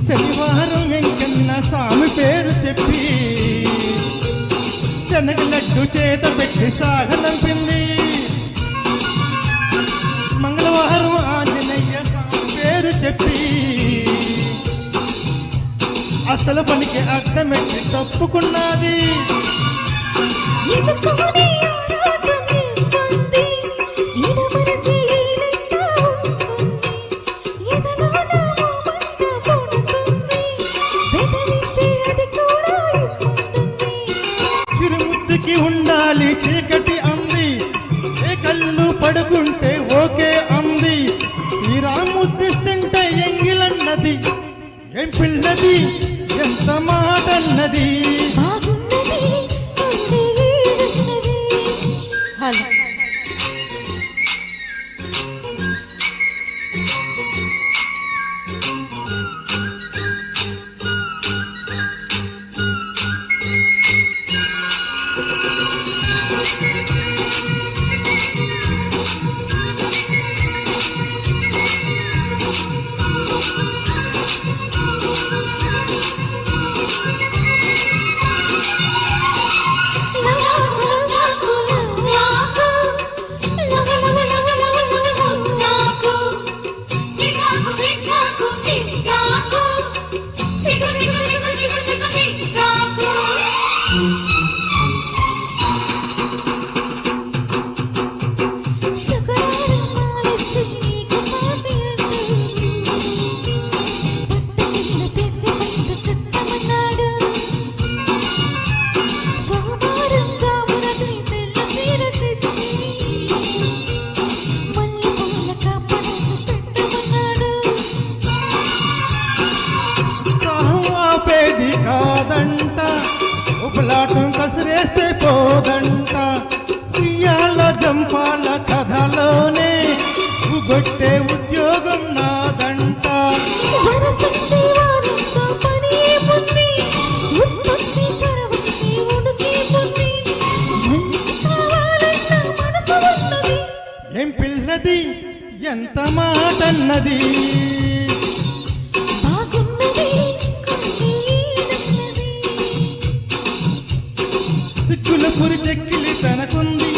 శనివారం వెంకన్న స్వామి పేరు చెప్పి శనగ లడ్డు చేత పెట్టి సాగనంపింది మంగళవారం ఆంజనేయ స్వామి పేరు చెప్పి అసలు పనికి అర్థమెట్టి తప్పుకున్నది ఎదుర్కొని ఆరాటం ఇబ్బంది, ఇడమరసి ఈలెక్క ఉంటుంది. ఎదలో నా మోమంట పొడుతుంది. బెదిరిస్తే అది కూడా ఇబ్బంది. చిరుముద్దుకి ఉండాలి చీకటి అంది ఏ కళ్ళు పడుకుంటే ఓకే అంది తీరా ముద్దిస్తుంటే ఎంగిలన్నది ఏం పిల్లది ఎంత మాట అన్నది బాగున్నది, ఉంది ఈడున్నది. హలో సోమవారం జామునది తెల్ల చీర తెచ్చి మల్లెపూల కాపడను పెట్టమన్నాడు సాహం ఆపేది కాదంట ఉపలాటం కసిరేస్తే పోదంట ఉయ్యాల జంపాల కథలోనే ఉగొట్టే ఉద్యోగం నాదంట వరసంటే వారంతో పని ఏముంది ఉత్పత్తి చరవచ్చి ఉనికి ఉంది మళ్ళీ కావాలన్న మనసు ఉన్నది ఏం పిల్లది ఎంత మాటన్నది బాగున్నది కొన్ని ఈడన్నది సిక్కుల పురి చెక్కిలి తనకుంది